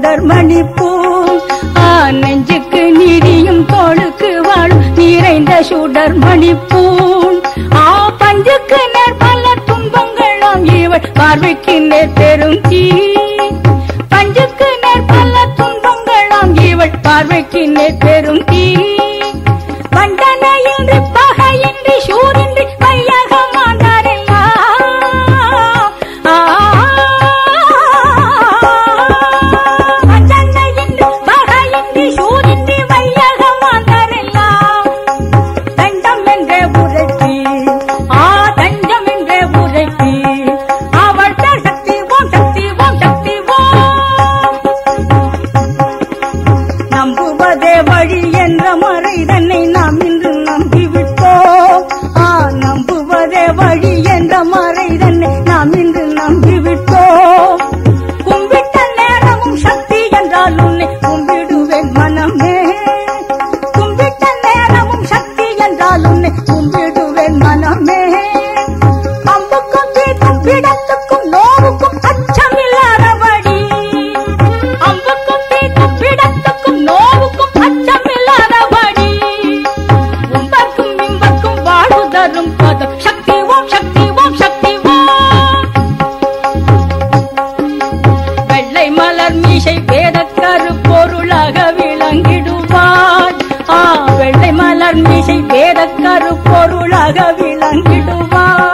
சுடர்மணி பூ ஆ நெஞ்சுக்கு நீதியும் தோளுக்கு வாழும் நிறைந்த சுடர்மணி பூ ஆ பஞ்சுக்கு நேர் பல துன்பங்களும் இவள் பார்வைக்கு நேர் பெரும் தீ பஞ்சுக்கு நேர் பல துன்பங்களும் இவள் பார்வைக்கு நேர் பெரும் தீ வண்டனையின்றி பகையின்றி சூரின்றி வையகம் ஆண்டாரெல்லாம் வண்டனையின்றி பகையின்றி சூரின்றி வையகம் ஆண்டாரெல்லாம் தண்டம் என்றே உரைத்தி ஆ தஞ்சம் என்றே உரைத்தி அவள் தர் சக்தி ஓம் சக்தி ஓம் சக்தி ஓம் நம்புவதே வழி என்ற மறை தன்னை நாம் இன்று நம்பிவிட்டோம் ஆ நம்புவதே வழி என்ற மறை தன்னை நாம் இன்று நம்பிவிட்டோம் கும்பிட்ட நேரமும் சக்தி என்றால் உன்னை கும்பிடுவேன் மனமே கும்பிட்ட நேரமும் சக்தி என்றால் உன்னை கும்பிடுவேன் மனமே அம்புக்கும் தீர்க்கும் பிடத்துக்கும் நோவுக்கும் அச்சமில்லாதபடி அம்புக்கும் தீர்க்கும் பிடத்துக்கும் நோவுக்கும் அச்சமில்லாதபடி உம்பக்கும் இம்பக்கும் வாழ்வு தரும் பதம் சக்தி ஓம் சக்தி ஓம் சக்தி ஓம் வெள்ளை மலர் மீசை வேதக்கரு பொருளாக விளங்கிடுவார் ஆ வெள்ளை மலர் மீசை வேதக்கரு பொருளாக விளங்கிடுவார்